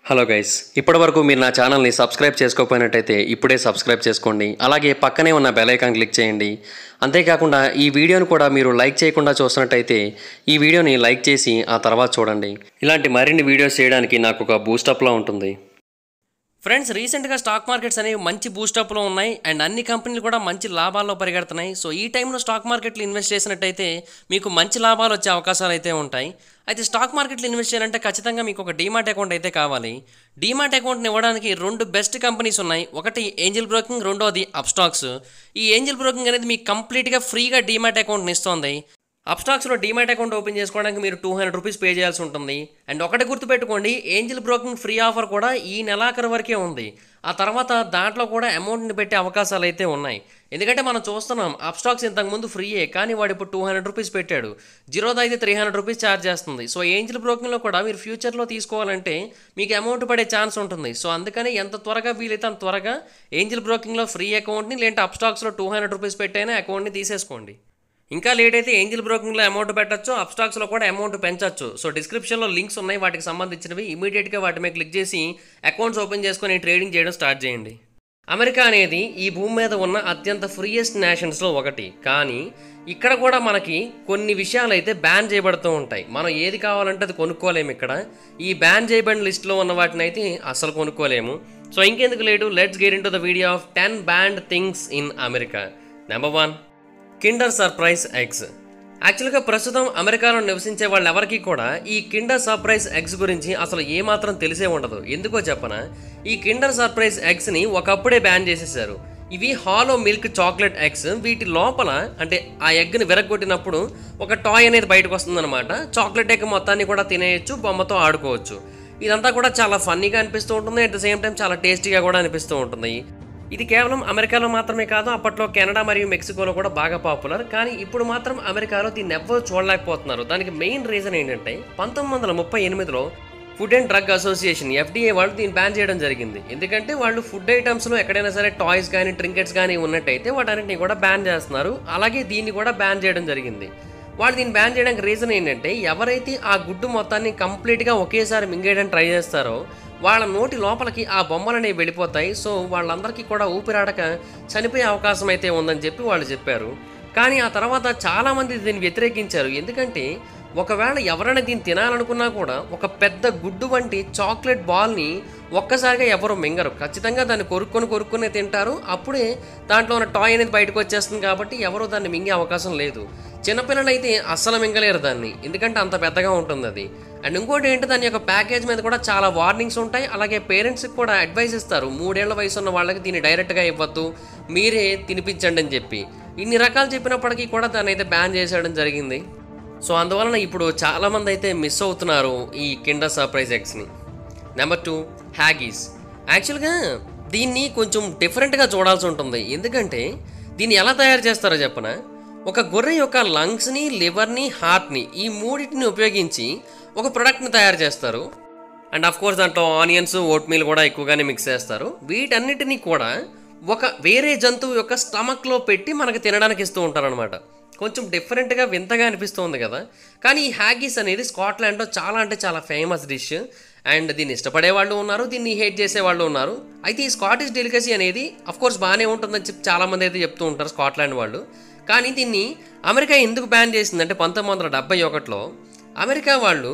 hello guys ఇప్పటివరకు మీరు నా ఛానల్ని సబ్స్క్రైబ్ చేసుకోకపోయినట్టయితే ఇప్పుడే సబ్స్క్రైబ్ చేసుకోండి అలాగే పక్కనే ఉన్న బెల్ ఐకాన్ క్లిక్ చేయండి అంతేకాకుండా ఈ వీడియోను కూడా మీరు లైక్ చేయకుండా చూస్తున్నట్టయితే ఈ వీడియోని లైక్ చేసి ఆ తర్వాత చూడండి ఇలాంటి మరిన్ని వీడియోస్ చేయడానికి నాకు ఒక బూస్టప్లా ఉంటుంది ఫ్రెండ్స్ రీసెంట్గా స్టాక్ మార్కెట్స్ అనేవి మంచి బూస్టప్లో ఉన్నాయి అండ్ అన్ని కంపెనీలు కూడా మంచి లాభాల్లో పరిగెడుతున్నాయి సో ఈ టైంలో స్టాక్ మార్కెట్లో ఇన్వెస్ట్ చేసినట్టయితే మీకు మంచి లాభాలు వచ్చే అవకాశాలు అయితే ఉంటాయి అయితే స్టాక్ మార్కెట్లో ఇన్వెస్ట్ చేయాలంటే ఖచ్చితంగా మీకు ఒక డీమాట్ అకౌంట్ అయితే కావాలి డీమాట్ అకౌంట్ని ఇవ్వడానికి రెండు బెస్ట్ కంపెనీస్ ఉన్నాయి ఒకటి ఏంజిల్ బ్రోకింగ్ రెండోది అప్స్టాక్స్ ఈ ఏంజిల్ బ్రోకింగ్ అనేది మీకు కంప్లీట్గా ఫ్రీగా డీమాట్ అకౌంట్ని ఇస్తుంది అప్స్టాక్స్లో డీమాట్ అకౌంట్ ఓపెన్ చేసుకోవడానికి మీరు టూ హండ్రెడ్ రూపీస్ పే చేయాల్సి ఉంటుంది అండ్ ఒకటి గుర్తుపెట్టుకోండి ఏంజిల్ బ్రోకింగ్ ఫ్రీ ఆఫర్ కూడా ఈ నెలాఖరు వరకే ఉంది ఆ తర్వాత దాంట్లో కూడా అమౌంట్ని పెట్టే అవకాశాలు అయితే ఉన్నాయి ఎందుకంటే మనం చూస్తున్నాం అప్స్టాక్స్ ఇంతకుముందు ఫ్రీయే కానీ వాడు ఇప్పుడు టూ హండ్రెడ్ రూపీస్ పెట్టాడు జీరోదా అయితే త్రీ హండ్రెడ్ రూపీస్ ఛార్జ్ చేస్తుంది సో ఏంజిల్ బ్రోకింగ్లో కూడా మీరు ఫ్యూచర్లో తీసుకోవాలంటే మీకు అమౌంట్ పడే ఛాన్స్ ఉంటుంది సో అందుకని ఎంత త్వరగా వీలైతే అంత త్వరగా ఏంజిల్ బ్రోకింగ్లో ఫ్రీ అకౌంట్ని లేదంటే అప్స్టాక్స్లో టూ హండ్రెడ్ రూపీస్ పెట్టైనా అకౌంట్ని తీసేసుకోండి ఇంకా లేట్ అయితే ఏంజిల్ బ్రోకింగ్లో అమౌంట్ పెట్టచ్చు అప్స్టాక్స్లో కూడా అమౌంట్ పెంచవచ్చు సో డిస్క్రిప్షన్లో లింక్స్ ఉన్నాయి వాటికి సంబంధించినవి ఇమీడియట్గా వాటి మీద క్లిక్ చేసి అకౌంట్స్ ఓపెన్ చేసుకొని ట్రేడింగ్ చేయడం స్టార్ట్ చేయండి అమెరికా అనేది ఈ భూమి మీద ఉన్న అత్యంత ఫ్రీయెస్ట్ నేషన్స్లో ఒకటి కానీ ఇక్కడ కూడా మనకి కొన్ని విషయాలు అయితే బ్యాన్ చేయబడుతూ ఉంటాయి మనం ఏది కావాలంటే అది కొనుక్కోలేము ఇక్కడ ఈ బ్యాన్ చేయబడిన లిస్ట్లో ఉన్న వాటిని అయితే అస్సలు కొనుక్కోలేము సో ఇంకెందుకు late let's get in to the video of ten banned things in America number one Kinder surprise eggs యాక్చువల్గా ప్రస్తుతం అమెరికాలో నివసించే వాళ్ళెవరికి కూడా ఈ కిండర్ సర్ప్రైజ్ ఎగ్స్ గురించి అసలు ఏమాత్రం తెలిసే ఉండదు ఎందుకో చెప్పనా ఈ కిండర్ సర్ప్రైజ్ ఎగ్స్ని ఒకప్పుడే బ్యాన్ చేసేసారు ఇవి హాలో మిల్క్ చాక్లెట్ ఎగ్స్ వీటి లోపల అంటే ఆ ఎగ్ని విరగొట్టినప్పుడు ఒక టాయ్ అనేది బయటకు వస్తుందన్నమాట చాక్లెట్ ఎగ్ మొత్తాన్ని కూడా తినేయచ్చు బొమ్మతో ఆడుకోవచ్చు ఇదంతా కూడా చాలా ఫన్నీగా అనిపిస్తూ ఉంటుంది అట్ ద సేమ్ టైం చాలా టేస్టీగా కూడా అనిపిస్తూ ఉంటుంది ఇది కేవలం అమెరికాలో మాత్రమే కాదు అప్పట్లో కెనడా మరియు మెక్సికోలో కూడా బాగా పాపులర్ కానీ ఇప్పుడు మాత్రం అమెరికాలో దీన్ని ఎవ్వరు చూడలేకపోతున్నారు దానికి మెయిన్ రీజన్ ఏంటంటే పంతొమ్మిది వందల ముప్పై ఎనిమిదిలో food and drug association FDA వాళ్ళు దీన్ని బ్యాన్ చేయడం జరిగింది ఎందుకంటే వాళ్ళు ఫుడ్ ఐటమ్స్లో ఎక్కడైనా సరే టాయ్స్ కానీ ట్రింకెట్స్ కానీ ఉన్నట్టయితే వాటన్నిటిని కూడా బ్యాన్ చేస్తున్నారు అలాగే దీన్ని కూడా బ్యాన్ చేయడం జరిగింది వాళ్ళు దీన్ని బ్యాన్ చేయడానికి రీజన్ ఏంటంటే ఎవరైతే ఆ గుడ్డు మొత్తాన్ని కంప్లీట్గా ఒకేసారి మింగేయడానికి ట్రై చేస్తారో వాళ్ళ నోటి లోపలికి ఆ బొమ్మలు అనేవి వెళ్ళిపోతాయి సో వాళ్ళందరికీ కూడా ఊపిరాడక చనిపోయే అవకాశం అయితే ఉందని చెప్పి వాళ్ళు చెప్పారు కానీ ఆ తర్వాత చాలామంది దీన్ని వ్యతిరేకించారు ఎందుకంటే ఒకవేళ ఎవరైనా దీన్ని తినాలనుకున్నా కూడా ఒక పెద్ద గుడ్డు వంటి చాక్లెట్ బాల్ని ఒక్కసారిగా ఎవరు మింగరు ఖచ్చితంగా దాన్ని కొరుక్కొని కొరుక్కునే తింటారు అప్పుడే దాంట్లో ఉన్న టాయ్ అనేది బయటకు వచ్చేస్తుంది కాబట్టి ఎవరు దాన్ని మింగే అవకాశం లేదు చిన్నపిల్లలు అయితే అస్సలు మింగలేరు దాన్ని ఎందుకంటే అంత పెద్దగా ఉంటుంది అది అండ్ ఇంకోటి ఏంటి దాని యొక్క ప్యాకేజ్ మీద కూడా చాలా వార్నింగ్స్ ఉంటాయి అలాగే పేరెంట్స్కి కూడా అడ్వైస్ ఇస్తారు మూడేళ్ల వయసు ఉన్న వాళ్ళకి దీన్ని డైరెక్ట్గా ఇవ్వద్దు మీరే తినిపించండి అని చెప్పి ఇన్ని రకాలు చెప్పినప్పటికీ కూడా దాన్ని అయితే బ్యాన్ చేసేయడం జరిగింది సో అందువలన ఇప్పుడు చాలామంది అయితే మిస్ అవుతున్నారు ఈ కిండర్ సర్ప్రైజ్ ఎగ్స్ని నెంబర్ టూ హ్యాగీస్ యాక్చువల్గా దీన్ని కొంచెం డిఫరెంట్గా చూడాల్సి ఉంటుంది ఎందుకంటే దీన్ని ఎలా తయారు చేస్తారో చెప్పనా ఒక గొర్రె యొక్క లంగ్స్ని లివర్ని హార్ట్ని ఈ మూడింటిని ఉపయోగించి ఒక ప్రొడక్ట్ని తయారు చేస్తారు అండ్ ఆఫ్ కోర్స్ దాంట్లో ఆనియన్స్ ఓట్ మీల్ కూడా ఎక్కువగానే మిక్స్ చేస్తారు వీటన్నిటినీ కూడా ఒక వేరే జంతువు యొక్క స్టమక్లో పెట్టి మనకి తినడానికి ఇస్తూ ఉంటారనమాట కొంచెం డిఫరెంట్గా వింతగా అనిపిస్తుంది కదా కానీ ఈ హ్యాగీస్ అనేది స్కాట్లాండ్లో చాలా అంటే చాలా ఫేమస్ డిష్ అండ్ దీన్ని ఇష్టపడే వాళ్ళు ఉన్నారు దీన్ని హేట్ చేసే వాళ్ళు ఉన్నారు అయితే ఈ స్కాటిష్ డెలికసీ అనేది అఫ్ కోర్స్ బాగానే ఉంటుందని చెప్పి చాలామంది అయితే చెప్తూ ఉంటారు స్కాట్లాండ్ వాళ్ళు కానీ దీన్ని అమెరికా ఎందుకు బ్యాన్ చేసిందంటే పంతొమ్మిది వందల డెబ్బై ఒకటిలో అమెరికా వాళ్ళు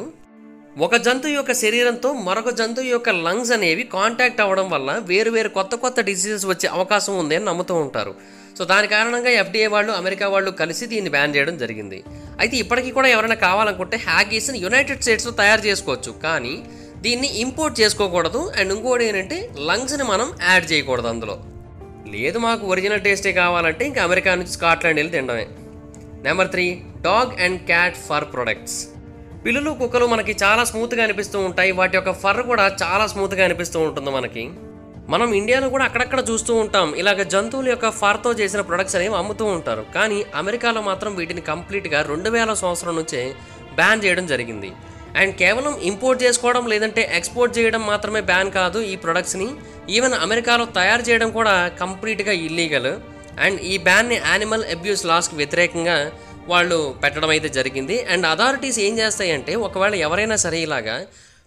ఒక జంతువు యొక్క శరీరంతో మరొక జంతువు యొక్క లంగ్స్ అనేవి కాంటాక్ట్ అవ్వడం వల్ల వేరు వేరు కొత్త కొత్త డిసీజెస్ వచ్చే అవకాశం ఉంది అని నమ్ముతూ ఉంటారు సో దాని కారణంగా ఎఫ్డీఏ వాళ్ళు అమెరికా వాళ్ళు కలిసి దీన్ని బ్యాన్ చేయడం జరిగింది అయితే ఇప్పటికీ కూడా ఎవరైనా కావాలనుకుంటే హ్యాగీస్ని యునైటెడ్ స్టేట్స్లో తయారు చేసుకోవచ్చు కానీ దీన్ని ఇంపోర్ట్ చేసుకోకూడదు అండ్ ఇంకోటి ఏంటంటే లంగ్స్ని మనం యాడ్ చేయకూడదు అందులో లేదు మాకు ఒరిజినల్ టేస్టే కావాలంటే ఇంకా అమెరికా నుంచి స్కాట్లాండ్ వెళ్ళి తినడమే number three dog and cat fur products పిల్లులు కుక్కలు మనకి చాలా స్మూత్గా అనిపిస్తూ ఉంటాయి వాటి యొక్క ఫర్ కూడా చాలా స్మూత్గా అనిపిస్తూ ఉంటుంది మనకి మనం ఇండియాలో కూడా అక్కడక్కడ చూస్తూ ఉంటాం ఇలాగ జంతువుల యొక్క ఫర్తో చేసిన ప్రొడక్ట్స్ అనేవి అమ్ముతూ ఉంటారు కానీ అమెరికాలో మాత్రం వీటిని కంప్లీట్గా రెండు వేల సంవత్సరం నుంచే బ్యాన్ చేయడం జరిగింది అండ్ కేవలం ఇంపోర్ట్ చేసుకోవడం లేదంటే ఎక్స్పోర్ట్ చేయడం మాత్రమే బ్యాన్ కాదు ఈ ప్రొడక్ట్స్ని ఈవెన్ అమెరికాలో తయారు చేయడం కూడా కంప్లీట్గా ఇల్లీగల్ అండ్ ఈ బ్యాన్ని యానిమల్ అబ్యూస్ లాస్కి వ్యతిరేకంగా వాళ్ళు పెట్టడం అయితే జరిగింది అండ్ అథారిటీస్ ఏం చేస్తాయంటే ఒకవేళ ఎవరైనా సరే ఇలాగా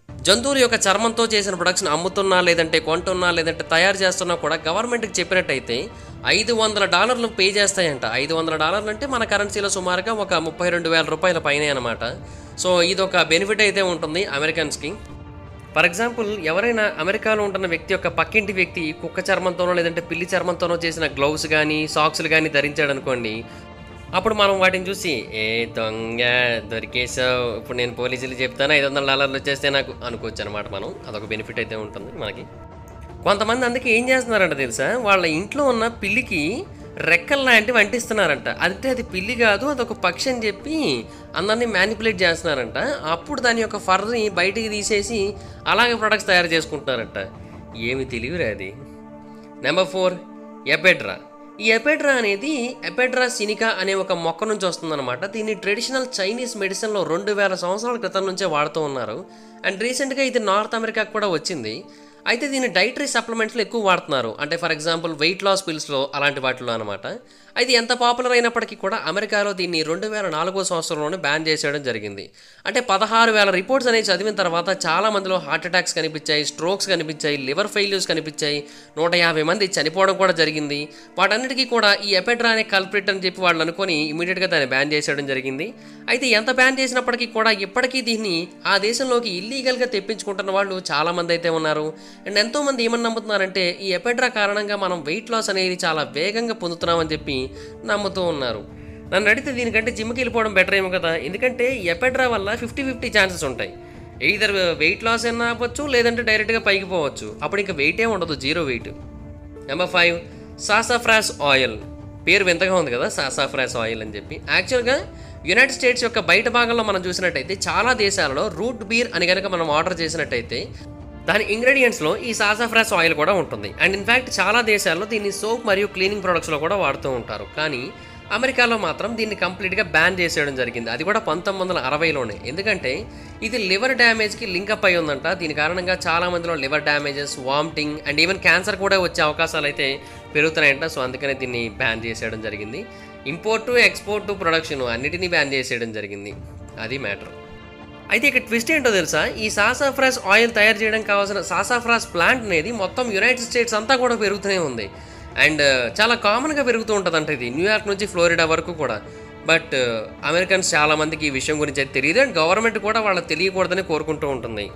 జంతువుల యొక్క చర్మంతో చేసిన ప్రొడక్ట్స్ని అమ్ముతున్నా లేదంటే కొంటున్నా లేదంటే తయారు చేస్తున్నా కూడా గవర్నమెంట్కి చెప్పినట్టయితే ఐదు వందల డాలర్లు పే చేస్తాయంట ఐదు వందల డాలర్లు అంటే మన కరెన్సీలో సుమారుగా ఒక ముప్పై రెండు వేల రూపాయల పైనే అనమాట సో ఇది ఒక బెనిఫిట్ అయితే ఉంటుంది అమెరికన్స్కి ఫర్ ఎగ్జాంపుల్ ఎవరైనా అమెరికాలో ఉంటున్న వ్యక్తి యొక్క పక్కింటి వ్యక్తి కుక్క చర్మంతోనో లేదంటే పిల్లి చర్మంతోనో చేసిన గ్లౌస్ కానీ సాక్స్లు కానీ ధరించాడు అనుకోండి అప్పుడు మనం వాటిని చూసి ఏ దొంగ దొరికేసావు ఇప్పుడు నేను పోలీసులు చెప్తాను ఐదు వందల డాలర్లు వచ్చేస్తే నాకు అనుకోవచ్చు అనమాట మనం అదొక బెనిఫిట్ అయితే ఉంటుంది మనకి కొంతమంది అందుకే ఏం చేస్తున్నారంట తెలుసా వాళ్ళ ఇంట్లో ఉన్న పిల్లికి రెక్కలు లాంటివి అంటిస్తున్నారంట అంటే అది పిల్లి కాదు అదొక పక్షి అని చెప్పి అందరినీ మ్యానిపులేట్ చేస్తున్నారంట అప్పుడు దాని యొక్క ఫర్ని బయటికి తీసేసి అలాగే ప్రొడక్ట్స్ తయారు చేసుకుంటున్నారంట ఏమి తెలివిరా అది నెంబర్ ఫోర్ ఎపెడ్రా ఈ ఎపెడ్రా అనేది ఎపెడ్రా సినికా అనే ఒక మొక్క నుంచి వస్తుందన్నమాట దీన్ని ట్రెడిషనల్ చైనీస్ మెడిసిన్లో రెండు వేల సంవత్సరాల క్రితం నుంచే వాడుతూ ఉన్నారు అండ్ రీసెంట్గా ఇది నార్త్ అమెరికాకు కూడా వచ్చింది అయితే దీన్ని డైటరీ సప్లిమెంట్స్లో ఎక్కువ వాడుతున్నారు అంటే ఫర్ ఎగ్జాంపుల్ వెయిట్ లాస్ పిల్స్లో అలాంటి వాటిలో అనమాట అయితే ఎంత పాపులర్ అయినప్పటికీ కూడా అమెరికాలో దీన్ని రెండు వేల నాలుగో సంవత్సరంలోనే బ్యాన్ చేసేయడం జరిగింది అంటే పదహారు వేల రిపోర్ట్స్ అనేవి చదివిన తర్వాత చాలా మందిలో హార్ట్ అటాక్స్ కనిపించాయి స్ట్రోక్స్ కనిపించాయి లివర్ ఫెయిల్యూర్స్ కనిపించాయి నూట యాభై మంది చనిపోవడం కూడా జరిగింది వాటన్నిటికీ కూడా ఈ ఎపెడ్రా అనే కల్ప్రిట్ అని చెప్పి వాళ్ళు అనుకొని ఇమీడియట్గా దాన్ని బ్యాన్ చేసేయడం జరిగింది అయితే ఎంత బ్యాన్ చేసినప్పటికీ కూడా ఇప్పటికీ దీన్ని ఆ దేశంలోకి ఇల్లీగల్గా తెప్పించుకుంటున్న వాళ్ళు చాలా మంది అయితే ఉన్నారు అండ్ ఎంతోమంది ఏమని నమ్ముతున్నారంటే ఈ ఎపెడ్రా కారణంగా మనం వెయిట్ లాస్ అనేది చాలా వేగంగా పొందుతున్నామని చెప్పి నమ్ముతూ ఉన్నారు నన్ను అడిగితే దీనికంటే జిమ్కి వెళ్ళిపోవడం బెటర్ ఏమో కదా ఎందుకంటే ఈ ఎపెడ్రా వల్ల ఫిఫ్టీ ఫిఫ్టీ ఛాన్సెస్ ఉంటాయి ఎయిదర్ వెయిట్ లాస్ అయినా అవ్వచ్చు లేదంటే డైరెక్ట్గా పైకి పోవచ్చు అప్పుడు ఇంకా వెయిటే ఉండదు zero weight number five sassafras oil పేరు వింతగా ఉంది కదా సాసాఫ్రాస్ ఆయిల్ అని చెప్పి యాక్చువల్గా యునైటెడ్ స్టేట్స్ యొక్క బయట భాగంలో మనం చూసినట్టయితే చాలా దేశాలలో రూట్ బీర్ అని కనుక మనం ఆర్డర్ చేసినట్టయితే దాని ఇంగ్రీడియంట్స్లో ఈ సాసాఫ్రాస్ ఆయిల్ కూడా ఉంటుంది అండ్ ఇన్ఫ్యాక్ట్ చాలా దేశాల్లో దీన్ని సోప్ మరియు క్లీనింగ్ ప్రొడక్ట్స్లో కూడా వాడుతూ ఉంటారు కానీ అమెరికాలో మాత్రం దీన్ని కంప్లీట్గా బ్యాన్ చేసేయడం జరిగింది అది కూడా పంతొమ్మిది వందల అరవైలోనే ఎందుకంటే ఇది లివర్ డ్యామేజ్కి లింకప్ అయి ఉందంట దీని కారణంగా చాలా మందిలో liver damages vomiting and even cancer కూడా వచ్చే అవకాశాలు అయితే పెరుగుతున్నాయంట సో అందుకనే దీన్ని బ్యాన్ చేసేయడం జరిగింది ఇంపోర్టు ఎక్స్పోర్టు ప్రొడక్షన్ అన్నిటినీ బ్యాన్ చేసేయడం జరిగింది అది మ్యాటర్ అయితే ఇక్కడ ట్విస్ట్ ఏంటో తెలుసా ఈ సాసాఫ్రాస్ ఆయిల్ తయారు చేయడానికి కావాల్సిన సాసాఫ్రాస్ ప్లాంట్ అనేది మొత్తం యునైటెడ్ స్టేట్స్ అంతా కూడా పెరుగుతూనే ఉంది అండ్ చాలా కామన్గా పెరుగుతూ ఉంటుందంట ఇది న్యూయార్క్ నుంచి ఫ్లోరిడా వరకు కూడా బట్ అమెరికన్స్ చాలా మందికి ఈ విషయం గురించి అయితే తెలియదు అండ్ గవర్నమెంట్ కూడా వాళ్ళకి తెలియకూడదని కోరుకుంటూ ఉంటుంది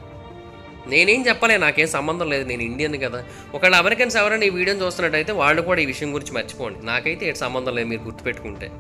నేనేం చెప్పలే నాకేం సంబంధం లేదు నేను ఇండియన్ కదా ఒకవేళ అమెరికన్స్ ఎవరైనా ఈ వీడియోని చూస్తున్నట్టయితే వాళ్ళు కూడా ఈ విషయం గురించి మర్చిపోండి నాకైతే ఎటు సంబంధం లేదు మీరు గుర్తుపెట్టుకుంటే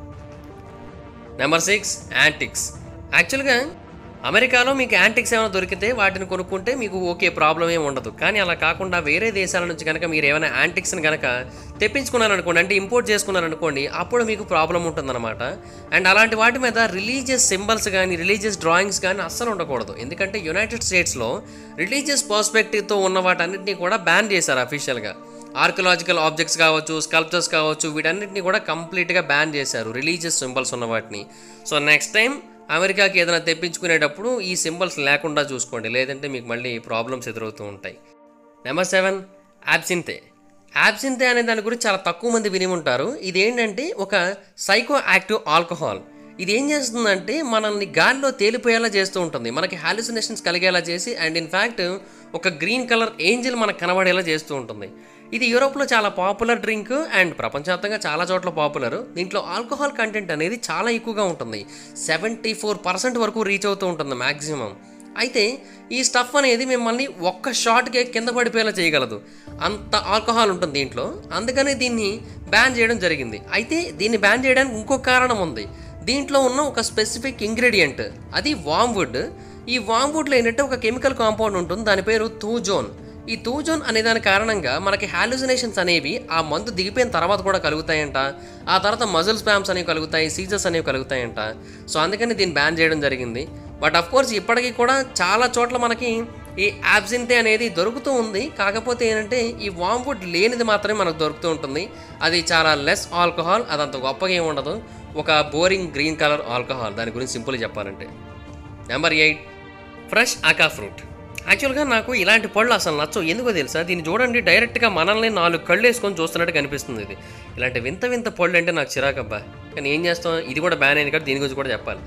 నెంబర్ సిక్స్ యాంటిక్స్ యాక్చువల్గా అమెరికాలో మీకు యాంటిక్స్ ఏమైనా దొరికితే వాటిని కొనుక్కుంటే మీకు ఓకే ప్రాబ్లం ఏమి ఉండదు కానీ అలా కాకుండా వేరే దేశాల నుంచి కనుక మీరు ఏమైనా యాంటిక్స్ని కనుక తెప్పించుకున్నారనుకోండి అంటే ఇంపోర్ట్ చేసుకున్నారనుకోండి అప్పుడు మీకు ప్రాబ్లం ఉంటుందన్నమాట అండ్ అలాంటి వాటి మీద రిలీజియస్ సింబల్స్ కానీ రిలీజియస్ డ్రాయింగ్స్ కానీ అస్సలు ఉండకూడదు ఎందుకంటే యునైటెడ్ స్టేట్స్లో రిలీజియస్ పర్స్పెక్టివ్తో ఉన్న వాటన్నిటిని కూడా బ్యాన్ చేశారు అఫీషియల్గా ఆర్కియలాజికల్ ఆబ్జెక్ట్స్ కావచ్చు స్కల్ప్చర్స్ కావచ్చు వీటన్నిటిని కూడా కంప్లీట్గా బ్యాన్ చేశారు రిలీజియస్ సింబల్స్ ఉన్న వాటిని సో నెక్స్ట్ టైం అమెరికాకి ఏదైనా తెప్పించుకునేటప్పుడు ఈ సింబల్స్ లేకుండా చూసుకోండి లేదంటే మీకు మళ్ళీ ప్రాబ్లమ్స్ ఎదురవుతూ ఉంటాయి నెంబర్ సెవెన్ యాబ్సింతే యాబ్సింతే అనే దాని గురించి చాలా తక్కువ మంది విని ఉంటారు ఇదేంటంటే ఒక సైకో యాక్టివ్ ఆల్కహాల్ ఇది ఏం చేస్తుందంటే మనల్ని గాలిలో తేలిపోయేలా చేస్తూ ఉంటుంది మనకి హాలుసినేషన్స్ కలిగేలా చేసి అండ్ ఇన్ఫ్యాక్ట్ ఒక గ్రీన్ కలర్ ఏంజిల్ మనకు కనబడేలా చేస్తూ ఉంటుంది ఇది యూరోప్లో చాలా పాపులర్ డ్రింక్ అండ్ ప్రపంచవ్యాప్తంగా చాలా చోట్ల పాపులర్ దీంట్లో ఆల్కహాల్ కంటెంట్ అనేది చాలా ఎక్కువగా ఉంటుంది సెవెంటీ ఫోర్ పర్సెంట్ వరకు రీచ్ అవుతూ ఉంటుంది మ్యాక్సిమం అయితే ఈ స్టఫ్ అనేది మిమ్మల్ని ఒక్క షాట్కే కింద పడిపోయేలా చేయగలదు అంత ఆల్కహాల్ ఉంటుంది దీంట్లో అందుకనే దీన్ని బ్యాన్ చేయడం జరిగింది అయితే దీన్ని బ్యాన్ చేయడానికి ఇంకొక కారణం ఉంది దీంట్లో ఉన్న ఒక స్పెసిఫిక్ ఇంగ్రీడియంట్ అది వామ్వుడ్ ఈ వామ్వుడ్లో ఏంటంటే ఒక కెమికల్ కాంపౌండ్ ఉంటుంది దాని పేరు తూజోన్ ఈ తూజోన్ అనే దాని కారణంగా మనకి హాలుసినేషన్స్ అనేవి ఆ మందు దిగిపోయిన తర్వాత కూడా కలుగుతాయంట ఆ తర్వాత మజిల్ స్పామ్స్ అనేవి కలుగుతాయి సీజర్స్ అనేవి కలుగుతాయంట సో అందుకని దీన్ని బ్యాన్ చేయడం జరిగింది బట్ అఫ్ కోర్స్ ఇప్పటికీ కూడా చాలా చోట్ల మనకి ఈ యాబ్సింతే అనేది దొరుకుతూ ఉంది కాకపోతే ఏంటంటే ఈ వామ్వుడ్ లేనిది మాత్రమే మనకు దొరుకుతూ ఉంటుంది అది చాలా లెస్ ఆల్కహాల్ అదంత గొప్పగా ఏమి ఉండదు ఒక బోరింగ్ గ్రీన్ కలర్ ఆల్కహాల్ దాని గురించి సింపుల్ చెప్పాలంటే number eight fresh ackee fruit actually నాకు ఇలాంటి పళ్ళు అసలు నచ్చవు ఎందుకో తెలుసా దీన్ని చూడండి డైరెక్ట్గా మనల్ని నాలుగు కళ్ళు వేసుకొని చూస్తున్నట్టు కనిపిస్తుంది ఇది ఇలాంటి వింత వింత పళ్ళు అంటే నాకు చిరాకబ్బా కానీ ఏం చేస్తాం ఇది కూడా బ్యాన్ అయింది కాబట్టి దీని గురించి కూడా చెప్పాలి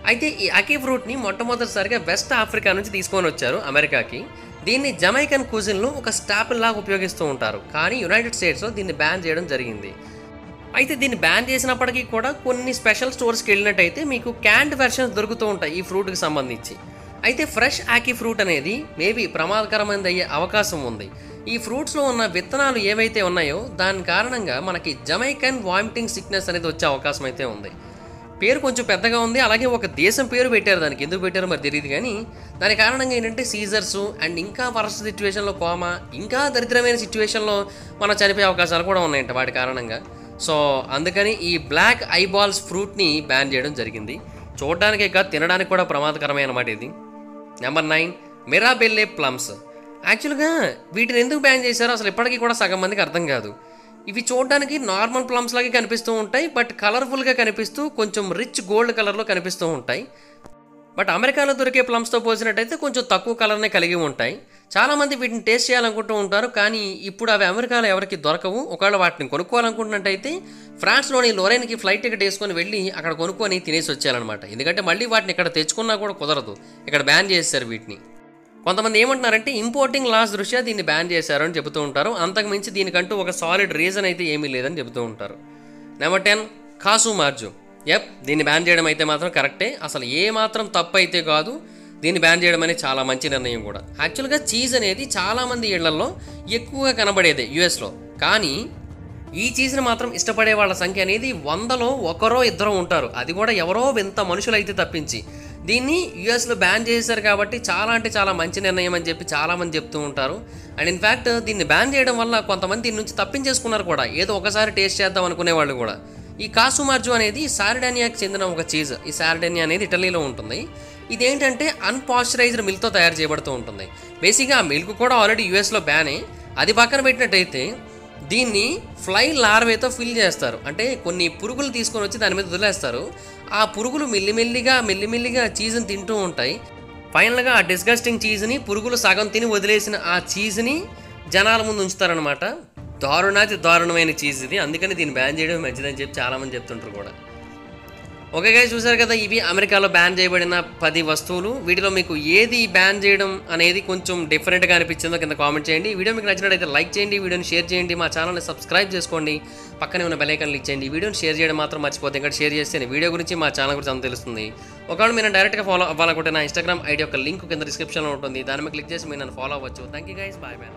అయితే ఈ అకీ ఫ్రూట్ని మొట్టమొదటిసారిగా వెస్ట్ ఆఫ్రికా నుంచి తీసుకొని వచ్చారు అమెరికాకి దీన్ని జమైకన్ కుజిన్లో ఒక స్టాపిల్ లాగా ఉపయోగిస్తూ ఉంటారు కానీ యునైటెడ్ స్టేట్స్లో దీన్ని బ్యాన్ చేయడం జరిగింది అయితే దీన్ని బ్యాన్ చేసినప్పటికీ కూడా కొన్ని స్పెషల్ స్టోర్స్కి వెళ్ళినట్టయితే మీకు క్యాండ్ వెర్షన్స్ దొరుకుతూ ఉంటాయి ఈ ఫ్రూట్కి సంబంధించి అయితే ఫ్రెష్ ఆకీ ఫ్రూట్ అనేది మేబీ ప్రమాదకరమైనది అయ్యే అవకాశం ఉంది ఈ ఫ్రూట్స్లో ఉన్న విత్తనాలు ఏవైతే ఉన్నాయో దాని కారణంగా మనకి జమైకన్ వామిటింగ్ సిక్నెస్ అనేది వచ్చే అవకాశం అయితే ఉంది పేరు కొంచెం పెద్దగా ఉంది అలాగే ఒక దేశం పేరు పెట్టారు దానికి ఎందుకు పెట్టారో మరి తెలియదు కానీ దాని కారణంగా ఏంటంటే సీజర్స్ అండ్ ఇంకా వరస్ట్ సిచ్యువేషన్లో కోమా ఇంకా దరిద్రమైన సిచ్యువేషన్లో మనం చనిపోయే అవకాశాలు కూడా ఉన్నాయంట వాటి కారణంగా సో అందుకని ఈ బ్లాక్ ఐబాల్స్ ఫ్రూట్ని బ్యాన్ చేయడం జరిగింది చూడడానికే కాదు తినడానికి కూడా ప్రమాదకరమైన అన్నమాట ఇది నెంబర్ నైన్ మిరాబెల్లే ప్లమ్స్ యాక్చువల్గా వీటిని ఎందుకు బ్యాన్ చేశారో అసలు ఇప్పటికీ కూడా సగం మందికి అర్థం కాదు ఇవి చూడడానికి నార్మల్ ప్లమ్స్ లాగే కనిపిస్తూ ఉంటాయి బట్ కలర్ఫుల్గా కనిపిస్తూ కొంచెం రిచ్ గోల్డ్ కలర్లో కనిపిస్తూ ఉంటాయి బట్ అమెరికాలో దొరికే ప్లమ్స్తో పోల్చినట్టయితే కొంచెం తక్కువ కలర్నే కలిగి ఉంటాయి చాలామంది వీటిని టేస్ట్ చేయాలనుకుంటూ ఉంటారు కానీ ఇప్పుడు అవి అమెరికాలో ఎవరికి దొరకవు ఒకవేళ వాటిని కొనుక్కోవాలనుకుంటున్నట్టయితే ఫ్రాన్స్లోని లొరైన్కి ఫ్లైట్ టికెట్ వేసుకొని వెళ్ళి అక్కడ కొనుక్కొని తినేసి వచ్చేయాలన్నమాట ఎందుకంటే మళ్ళీ వాటిని ఇక్కడ తెచ్చుకున్నా కూడా కుదరదు ఇక్కడ బ్యాన్ చేశారు వీటిని కొంతమంది ఏమంటున్నారంటే ఇంపోర్టింగ్ లాస్ దృష్ట్యా దీన్ని బ్యాన్ చేశారు అని చెబుతూ ఉంటారు అంతకు మించి దీనికంటూ ఒక సాలిడ్ రీజన్ అయితే ఏమీ లేదని చెబుతూ ఉంటారు నెంబర్ టెన్ కాసు మార్జు ఎప్ దీన్ని బ్యాన్ చేయడం అయితే మాత్రం కరెక్టే అసలు ఏ మాత్రం తప్పు అయితే కాదు దీన్ని బ్యాన్ చేయడం అనేది చాలా మంచి నిర్ణయం కూడా యాక్చువల్గా చీజ్ అనేది చాలామంది ఇళ్లలో ఎక్కువగా కనబడేదే యుఎస్లో కానీ ఈ చీజ్ని మాత్రం ఇష్టపడే వాళ్ళ సంఖ్య అనేది వందలో ఒకరో ఇద్దరు ఉంటారు అది కూడా ఎవరో వింత మనుషులైతే తప్పించి దీన్ని యుఎస్లో బ్యాన్ చేశారు కాబట్టి చాలా అంటే చాలా మంచి నిర్ణయం అని చెప్పి చాలామంది చెప్తూ ఉంటారు అండ్ ఇన్ఫ్యాక్ట్ దీన్ని బ్యాన్ చేయడం వల్ల కొంతమంది దీని నుంచి తప్పించేసుకున్నారు కూడా ఏదో ఒకసారి టేస్ట్ చేద్దాం అనుకునే వాళ్ళు కూడా ఈ కాసుమార్జు అనేది సారిడానియాకి చెందిన ఒక చీజ్ ఈ సారిడానియా అనేది ఇటలీలో ఉంటుంది ఇదేంటంటే అన్పాస్చరైజ్డ్ మిల్క్తో తయారు చేయబడుతూ ఉంటుంది బేసిక్గా ఆ మిల్క్ కూడా ఆల్రెడీ యూఎస్లో బ్యానే అది పక్కన పెట్టినట్టయితే దీన్ని ఫ్లై లార్వేతో ఫిల్ చేస్తారు అంటే కొన్ని పురుగులు తీసుకొని వచ్చి దాని మీద వదిలేస్తారు ఆ పురుగులు మెల్లిమెల్లిగా మెల్లిమెల్లిగా చీజ్ని తింటూ ఉంటాయి ఫైనల్గా ఆ డిస్గస్టింగ్ చీజ్ని పురుగులు సగం తిని వదిలేసిన ఆ చీజ్ని జనాల ముందు ఉంచుతారనమాట దారుణాతి దారుణమైన చీజ్ ఇది అందుకని దీన్ని బ్యాన్ చేయడం మంచిదని చెప్పి చాలామంది చెప్తుంటారు కూడా ఓకే గైస్ చూసారు కదా ఇవి అమెరికాలో బ్యాన్ చేయబడిన పది వస్తువులు వీటిలో మీకు ఏది బ్యాన్ చేయడం అనేది కొంచెం డిఫరెంట్గా అనిపించిందో కింద కామెంట్ చేయండి ఈ వీడియో మీకు నచ్చినట్లయితే లైక్ చేయండి వీడియోని షేర్ చేయండి మా ఛానల్ని సబ్స్క్రైబ్ చేసుకోండి పక్కనే ఉన్న బెల్ ఐకాన్ క్లిక్ చేయండి ఈ వీడియోని షేర్ చేయడం మాత్రం మర్చిపోతే ఇంకా షేర్ చేస్తే వీడియో గురించి మా ఛానల్ గురించి అంత తెలుస్తుంది ఒకవేళ మీరు డైరెక్ట్గా ఫాలో అవ్వాలనుకుంటే నా ఇన్స్టాగ్రామ్ ఐడి యొక్క లింక్ కింద డిస్క్రిప్షన్లో ఉంటుంది దాని మీద క్లిక్ చేసి మీరు నన్ను ఫాలో అవ్వచ్చు thank you guys bye bye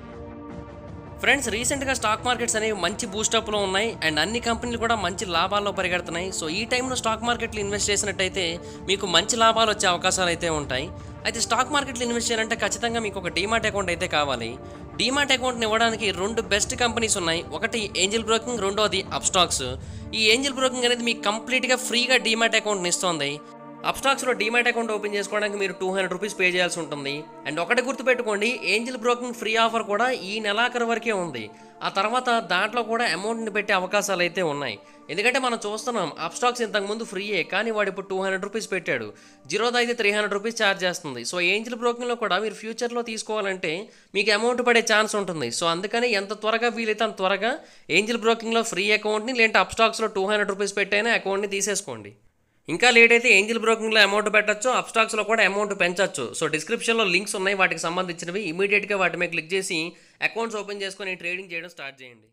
friends రీసెంట్గా స్టాక్ మార్కెట్స్ అనేవి మంచి బూస్టప్లో ఉన్నాయి అండ్ అన్ని కంపెనీలు కూడా మంచి లాభాల్లో పరిగెడుతున్నాయి సో ఈ టైంలో స్టాక్ మార్కెట్లో ఇన్వెస్ట్ చేసినట్టయితే మీకు మంచి లాభాలు వచ్చే అవకాశాలు అయితే ఉంటాయి అయితే స్టాక్ మార్కెట్లో ఇన్వెస్ట్ చేయాలంటే ఖచ్చితంగా మీకు ఒక డీమాట్ అకౌంట్ అయితే కావాలి డీమాట్ అకౌంట్ని ఇవ్వడానికి రెండు బెస్ట్ కంపెనీస్ ఉన్నాయి ఒకటి ఏంజిల్ బ్రోకింగ్ రెండోది అప్స్టాక్స్ ఈ ఏంజిల్ బ్రోకింగ్ అనేది మీకు కంప్లీట్గా ఫ్రీగా డీమాట్ అకౌంట్ని ఇస్తుంది అప్స్టాక్స్లో డీమాట్ అకౌంట్ ఓపెన్ చేసుకోవడానికి మీరు టూ హండ్రెడ్ రూపీస్ పే చేయాల్సి ఉంటుంది అండ్ ఒకటి గుర్తుపెట్టుకోండి ఏంజిల్ బ్రోకింగ్ ఫ్రీ ఆఫర్ కూడా ఈ నెలాఖరు వరకే ఉంది ఆ తర్వాత దాంట్లో కూడా అమౌంట్ని పెట్టే అవకాశాలు అయితే ఉన్నాయి ఎందుకంటే మనం చూస్తున్నాం అప్స్టాక్స్ ఇంతకుముందు ఫ్రీయే కానీ వాడు ఇప్పుడు టూ హండ్రెడ్ రూపీస్ పెట్టాడు జీరోదా అయితే త్రీ హండ్రెడ్ రూపీస్ ఛార్జ్ చేస్తుంది సో ఏంజిల్ బ్రోకింగ్లో కూడా మీరు ఫ్యూచర్లో తీసుకోవాలంటే మీకు అమౌంట్ పడే ఛాన్స్ ఉంటుంది సో అందుకని ఎంత త్వరగా వీలైతే అంత త్వరగా ఏంజిల్ బ్రోకింగ్లో ఫ్రీ అకౌంట్ని లేదంటే అప్స్టాక్స్లో టూ హండ్రెడ్ రూపీస్ పెట్టైనా అకౌంట్ని తీసేసుకోండి ఇంకా లేట్ అయితే ఏంజిల్ బ్రోకింగ్లో అమౌంట్ పెట్టచ్చు అప్స్టాక్స్లో కూడా అమౌంట్ పెంచవచ్చు సో డిస్క్రిప్షన్లో లింక్స్ ఉన్నాయి వాటికి సంబంధించినవి ఇమీడియట్గా వాటి మీద క్లిక్ చేసి అకౌంట్స్ ఓపెన్ చేసుకొని ట్రేడింగ్ చేయడం స్టార్ట్ చేయండి